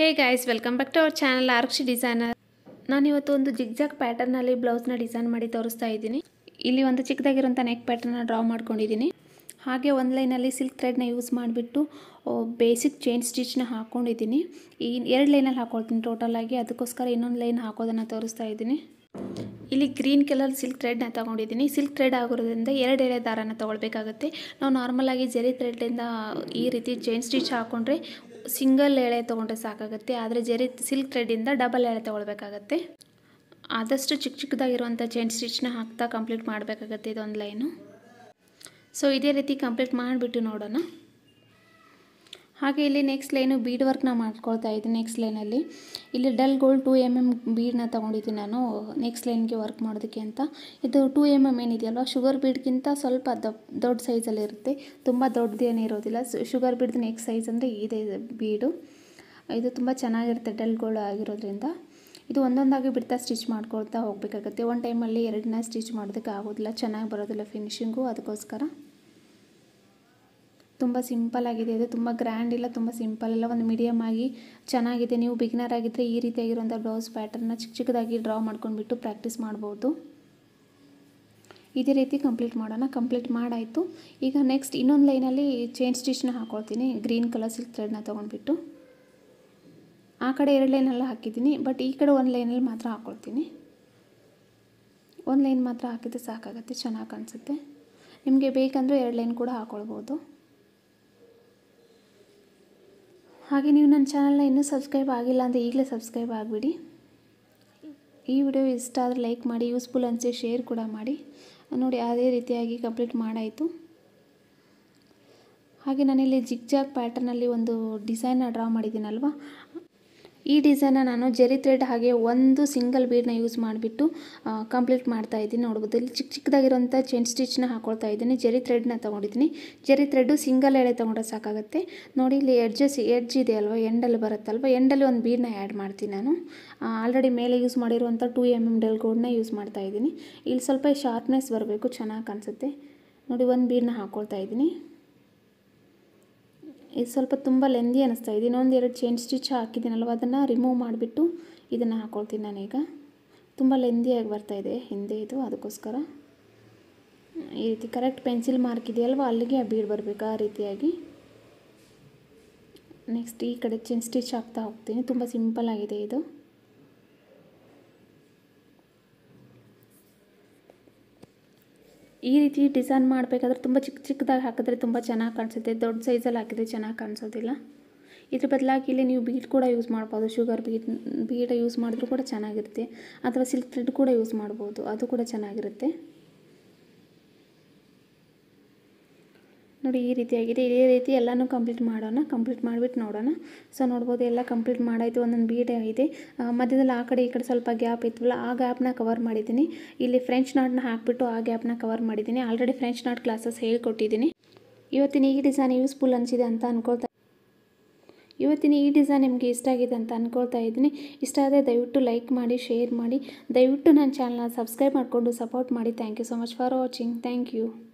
hey guys welcome back to our channel Arkshi designer ನಾನಿವತ್ತು ಒಂದು zigzag ಪ್ಯಾಟರ್ನಲ್ಲಿ ಬ್ಲೌಸ್ನ design ಮಾಡಿ ತೋರಿಸ್ತಾ ಇದ್ದೀನಿ ಇಲ್ಲಿ ಒಂದು ಚಿಕ್ಕದಾಗಿರೋಂಥ ನೆಕ್ ಪ್ಯಾಟರ್ನ ಡ್ರಾ ಮಾಡ್ಕೊಂಡಿದ್ದೀನಿ ಹಾಗೆ ಒಂದು ಲೈನಲ್ಲಿ ಸಿಲ್ಕ್ ಥ್ರೆಡ್ನ ಯೂಸ್ ಮಾಡಿಬಿಟ್ಟು ಬೇಸಿಕ್ ಚೈನ್ ಸ್ಟಿಚ್ನ ಹಾಕ್ಕೊಂಡಿದ್ದೀನಿ ಈ ಎರಡು ಲೈನಲ್ಲಿ ಹಾಕ್ಕೊಳ್ತೀನಿ ಟೋಟಲಾಗಿ ಅದಕ್ಕೋಸ್ಕರ ಇನ್ನೊಂದು ಲೈನ್ ಹಾಕೋದನ್ನು ತೋರಿಸ್ತಾ ಇದ್ದೀನಿ ಇಲ್ಲಿ ಗ್ರೀನ್ ಕಲರ್ ಸಿಲ್ಕ್ ಥ್ರೆಡ್ನ ತೊಗೊಂಡಿದ್ದೀನಿ ಸಿಲ್ಕ್ ಥ್ರೆಡ್ ಆಗಿರೋದ್ರಿಂದ ಎರಡು ಎಳೆ ದಾರನ ತೊಗೊಳ್ಬೇಕಾಗುತ್ತೆ ನಾವು ನಾರ್ಮಲಾಗಿ ಜರಿ ಥ್ರೆಡ್ಡಿಂದ ಈ ರೀತಿ ಚೈನ್ ಸ್ಟಿಚ್ ಹಾಕ್ಕೊಂಡ್ರೆ ಸಿಂಗಲ್ ಎಳೆ ತೊಗೊಂಡ್ರೆ ಸಾಕಾಗುತ್ತೆ ಆದರೆ ಜರಿ ಸಿಲ್ಕ್ ಥ್ರೆಡ್ಡಿಂದ ಡಬಲ್ ಎಳೆ ತೊಗೊಳ್ಬೇಕಾಗತ್ತೆ ಆದಷ್ಟು ಚಿಕ್ಕ ಚಿಕ್ಕದಾಗಿರುವಂಥ ಚೈನ್ ಸ್ಟಿಚ್ನ ಹಾಕ್ತಾ ಕಂಪ್ಲೀಟ್ ಮಾಡಬೇಕಾಗತ್ತೆ ಇದೊಂದು ಲೈನು ಸೊ ಇದೇ ರೀತಿ ಕಂಪ್ಲೀಟ್ ಮಾಡಿಬಿಟ್ಟು ನೋಡೋಣ ಹಾಗೆ ಇಲ್ಲಿ ನೆಕ್ಸ್ಟ್ ಲೈನು ಬೀಡ್ ವರ್ಕ್ನ ಮಾಡ್ಕೊಳ್ತಾ ಇದ್ದೀನಿ ನೆಕ್ಸ್ಟ್ ಲೈನಲ್ಲಿ ಇಲ್ಲಿ dull gold two M M ಬೀಡನ್ನ ತೊಗೊಂಡಿದ್ದೀನಿ ನಾನು ನೆಕ್ಸ್ಟ್ ಲೈನ್ಗೆ ವರ್ಕ್ ಮಾಡೋದಕ್ಕೆ ಅಂತ ಇದು ಟು ಎಮ್ ಎಮ್ ಏನಿದೆಯಲ್ವ ಶುಗರ್ ಬೀಡ್ಗಿಂತ ಸ್ವಲ್ಪ ದಪ್ ದೊಡ್ಡ ಸೈಜಲ್ಲಿ ಇರುತ್ತೆ ತುಂಬ ದೊಡ್ಡದೇನೇ ಇರೋದಿಲ್ಲ ಶುಗರ್ ಬೀಡ್ದು ನೆಕ್ಸ್ಟ್ ಸೈಜ್ ಅಂದರೆ ಇದೆ ಬೀಡು ಇದು ತುಂಬ ಚೆನ್ನಾಗಿರುತ್ತೆ ಡಲ್ ಗೋಲ್ಡ್ ಆಗಿರೋದ್ರಿಂದ ಇದು ಒಂದೊಂದಾಗಿ ಬಿಡ್ತಾ ಸ್ಟಿಚ್ ಮಾಡ್ಕೊಳ್ತಾ ಹೋಗಬೇಕಾಗತ್ತೆ ಒಂದು ಟೈಮಲ್ಲಿ ಎರಡನ್ನ ಸ್ಟಿಚ್ ಮಾಡೋದಕ್ಕೆ ಆಗೋದಿಲ್ಲ ಚೆನ್ನಾಗಿ ಬರೋದಿಲ್ಲ ಫಿನಿಶಿಂಗು ಅದಕ್ಕೋಸ್ಕರ ತುಂಬ ಸಿಂಪಲ್ ಆಗಿದೆ ಇದು ತುಂಬ ಗ್ರ್ಯಾಂಡ್ ಇಲ್ಲ ತುಂಬ ಸಿಂಪಲ್ ಇಲ್ಲ ಒಂದು ಮೀಡಿಯಮ್ ಆಗಿ ಚೆನ್ನಾಗಿದೆ ನೀವು ಬಿಗಿನರ್ ಆಗಿದ್ದರೆ ಈ ರೀತಿಯಾಗಿರುವಂಥ ಬ್ಲೌಸ್ ಪ್ಯಾಟರ್ನ ಚಿಕ್ಕ ಚಿಕ್ಕದಾಗಿ ಡ್ರಾ ಮಾಡ್ಕೊಂಡ್ಬಿಟ್ಟು ಪ್ರಾಕ್ಟೀಸ್ ಮಾಡ್ಬೋದು ಇದೇ ರೀತಿ ಕಂಪ್ಲೀಟ್ ಮಾಡೋಣ ಕಂಪ್ಲೀಟ್ ಮಾಡಾಯಿತು ಈಗ ನೆಕ್ಸ್ಟ್ ಇನ್ನೊಂದು ಲೈನಲ್ಲಿ ಚೈನ್ ಸ್ಟಿಚ್ನ ಹಾಕ್ಕೊಳ್ತೀನಿ ಗ್ರೀನ್ ಕಲರ್ ಸಿಲ್ಕ್ ಥ್ರೆಡ್ನ ತೊಗೊಂಡ್ಬಿಟ್ಟು ಆ ಕಡೆ ಎರಡು ಲೈನೆಲ್ಲ ಹಾಕಿದ್ದೀನಿ ಬಟ್ ಈ ಕಡೆ ಒಂದು ಲೈನಲ್ಲಿ ಮಾತ್ರ ಹಾಕ್ಕೊಳ್ತೀನಿ ಒಂದು ಲೈನ್ ಮಾತ್ರ ಹಾಕಿದ್ರೆ ಸಾಕಾಗುತ್ತೆ ಚೆನ್ನಾಗಿ ಕಾಣಿಸುತ್ತೆ ನಿಮಗೆ ಬೇಕಂದರೆ ಎರಡು ಲೈನ್ ಕೂಡ ಹಾಕ್ಕೊಳ್ಬೋದು ಹಾಗೆ ನೀವು ನನ್ನ ಚಾನಲ್ನ ಇನ್ನೂ ಸಬ್ಸ್ಕ್ರೈಬ್ ಆಗಿಲ್ಲ ಅಂದರೆ ಈಗಲೇ ಸಬ್ಸ್ಕ್ರೈಬ್ ಆಗಿಬಿಡಿ ಈ ವಿಡಿಯೋ ಇಷ್ಟ ಆದರೆ ಲೈಕ್ ಮಾಡಿ ಯೂಸ್ಫುಲ್ ಅನಿಸಿ ಶೇರ್ ಕೂಡ ಮಾಡಿ ನೋಡಿ ಅದೇ ರೀತಿಯಾಗಿ ಕಂಪ್ಲೀಟ್ ಮಾಡಾಯಿತು ಹಾಗೆ ನಾನಿಲ್ಲಿ ಜಿಗ್ ಜಾಗ್ ಪ್ಯಾಟರ್ನಲ್ಲಿ ಒಂದು ಡಿಸೈನ್ನ ಡ್ರಾ ಮಾಡಿದ್ದೀನಲ್ವ ಈ ಡಿಸೈನ ನಾನು ಜೆರಿ ಥ್ರೆಡ್ ಹಾಗೆ ಒಂದು ಸಿಂಗಲ್ ಬೀಡನ್ನ ಯೂಸ್ ಮಾಡಿಬಿಟ್ಟು ಕಂಪ್ಲೀಟ್ ಮಾಡ್ತಾ ಇದ್ದೀನಿ ನೋಡ್ಬೋದು ಇಲ್ಲಿ ಚಿಕ್ಕ ಚಿಕ್ಕದಾಗಿರೋಂಥ ಚೈನ್ ಸ್ಟಿಚ್ನ ಹಾಕ್ಕೊಳ್ತಾ ಇದ್ದೀನಿ ಜೆರಿ ಥ್ರೆಡ್ನ ತೊಗೊಂಡಿದ್ದೀನಿ ಜೆರಿ ಥ್ರೆಡ್ಡು ಸಿಂಗಲ್ ಎಳೆ ತೊಗೊಂಡ್ರೆ ಸಾಕಾಗುತ್ತೆ ನೋಡಿ ಇಲ್ಲಿ ಎಡ್ಜಸ್ ಎಡ್ಜ್ ಇದೆ ಅಲ್ವ ಎಂಡಲ್ಲಿ ಬರುತ್ತಲ್ವ ಎಂಡಲ್ಲಿ ಒಂದು ಬೀಡನ್ನ ಆ್ಯಡ್ ಮಾಡ್ತೀನಿ ನಾನು ಆಲ್ರೆಡಿ ಮೇಲೆ ಯೂಸ್ ಮಾಡಿರುವಂಥ ಟೂ ಎಮ್ ಎಮ್ ಡೆಲ್ ಗೋಲ್ಡ್ನ ಯೂಸ್ ಮಾಡ್ತಾ ಇದ್ದೀನಿ ಇಲ್ಲಿ ಸ್ವಲ್ಪ ಶಾರ್ಪ್ನೆಸ್ ಬರಬೇಕು ಚೆನ್ನಾಗಿ ಕಾಣಿಸುತ್ತೆ ನೋಡಿ ಒಂದು ಬೀಡನ್ನ ಹಾಕ್ಕೊಳ್ತಾ ಇದ್ದೀನಿ ಇದು ಸ್ವಲ್ಪ ತುಂಬ ಲೆಂದಿ ಅನ್ನಿಸ್ತಾ ಇದೆ ಇನ್ನೊಂದು ಎರಡು ಚೈನ್ ಸ್ಟಿಚ್ ಹಾಕಿದ್ದೀನಲ್ವ ಅದನ್ನು ರಿಮೂವ್ ಮಾಡಿಬಿಟ್ಟು ಇದನ್ನು ಹಾಕ್ಕೊಳ್ತೀನಿ ನಾನೀಗ ತುಂಬ ಲೆಂದಿಯಾಗಿ ಬರ್ತಾಯಿದೆ ಹಿಂದೆ ಇದು ಅದಕ್ಕೋಸ್ಕರ ಈ ರೀತಿ ಕರೆಕ್ಟ್ ಪೆನ್ಸಿಲ್ ಮಾರ್ಕ್ ಇದೆಯಲ್ವ ಅಲ್ಲಿಗೆ ಆ ಬೀಡ್ ಬರಬೇಕು ಆ ರೀತಿಯಾಗಿ ನೆಕ್ಸ್ಟ್ ಈ ಕಡೆ ಚೈನ್ ಸ್ಟಿಚ್ ಹಾಕ್ತಾ ಹೋಗ್ತೀನಿ ತುಂಬ ಸಿಂಪಲ್ ಆಗಿದೆ ಇದು ಈ ರೀತಿ ಡಿಸೈನ್ ಮಾಡಬೇಕಾದ್ರೆ ತುಂಬ ಚಿಕ್ಕ ಚಿಕ್ಕದಾಗಿ ಹಾಕಿದ್ರೆ ತುಂಬ ಚೆನ್ನಾಗಿ ಕಾಣಿಸುತ್ತೆ ದೊಡ್ಡ ಸೈಜಲ್ಲಿ ಹಾಕಿದ್ರೆ ಚೆನ್ನಾಗಿ ಕಾಣಿಸೋದಿಲ್ಲ ಇದ್ರ ಬದಲಾಗಿ ಇಲ್ಲಿ ನೀವು ಬೀಡ್ ಕೂಡ ಯೂಸ್ ಮಾಡ್ಬೋದು ಶುಗರ್ ಬೀಡ್ ಬೀಡ ಯೂಸ್ ಮಾಡಿದ್ರೂ ಕೂಡ ಚೆನ್ನಾಗಿರುತ್ತೆ ಅಥವಾ ಸಿಲ್ಕ್ ಥ್ರೆಡ್ ಕೂಡ ಯೂಸ್ ಮಾಡ್ಬೋದು ಅದು ಕೂಡ ಚೆನ್ನಾಗಿರುತ್ತೆ ನೋಡಿ ಈ ರೀತಿಯಾಗಿದೆ ಇದೇ ರೀತಿ ಎಲ್ಲನೂ ಕಂಪ್ಲೀಟ್ ಮಾಡೋಣ ಕಂಪ್ಲೀಟ್ ಮಾಡಿಬಿಟ್ಟು ನೋಡೋಣ ಸೊ ನೋಡ್ಬೋದು ಎಲ್ಲ ಕಂಪ್ಲೀಟ್ ಮಾಡಾಯಿತು ಒಂದೊಂದು ಬೀಡ್ ಇದೆ ಮಧ್ಯದಲ್ಲಿ ಆ ಕಡೆ ಈ ಕಡೆ ಸ್ವಲ್ಪ ಗ್ಯಾಪ್ ಇತ್ತಲ್ಲ ಆ ಗ್ಯಾಪ್ನ ಕವರ್ ಮಾಡಿದ್ದೀನಿ ಇಲ್ಲಿ ಫ್ರೆಂಚ್ ನಾಟ್ನ ಹಾಕಿಬಿಟ್ಟು ಆ ಗ್ಯಾಪ್ನ ಕವರ್ ಮಾಡಿದ್ದೀನಿ ಆಲ್ರೆಡಿ ಫ್ರೆಂಚ್ ನಾಟ್ ಕ್ಲಾಸಸ್ ಹೇಳ್ಕೊಟ್ಟಿದ್ದೀನಿ ಇವತ್ತಿನ ಈ ಡಿಸೈನ್ ಯೂಸ್ಫುಲ್ ಅನಿಸಿದೆ ಅಂತ ಅನ್ಕೊಳ್ತಾ ಇವತ್ತಿನ ಈ ಡಿಸೈನ್ ನಿಮಗೆ ಇಷ್ಟ ಆಗಿದೆ ಅಂತ ಅಂದ್ಕೊಳ್ತಾ ಇದ್ದೀನಿ ಇಷ್ಟ ಆದರೆ ದಯವಿಟ್ಟು ಲೈಕ್ ಮಾಡಿ ಶೇರ್ ಮಾಡಿ ದಯವಿಟ್ಟು ನನ್ನ ಚಾನಲ್ನ ಸಬ್ಸ್ಕ್ರೈಬ್ ಮಾಡಿಕೊಂಡು ಸಪೋರ್ಟ್ ಮಾಡಿ thank you so much for watching thank you